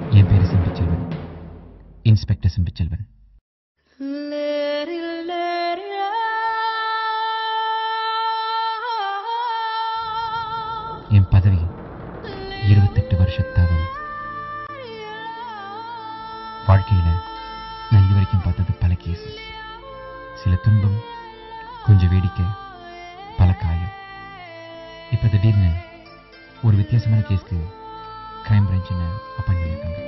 என் பேரு செம்பிச்செல்வன் இன்ஸ்பெக்டர் செம்பிச்செல்வன் என் பதவி இருபத்தெட்டு வருஷ தவம் வாழ்க்கையில நான் இதுவரைக்கும் பார்த்தது பல கேசஸ் சில துன்பம் கொஞ்சம் வேடிக்கை பல காயம் இப்ப திடீர்னு ஒரு வித்தியாசமான கேஸ்க்கு கிரைம் பிரான்ச் என்ன அப்பாயின் பண்ணியிருக்காங்க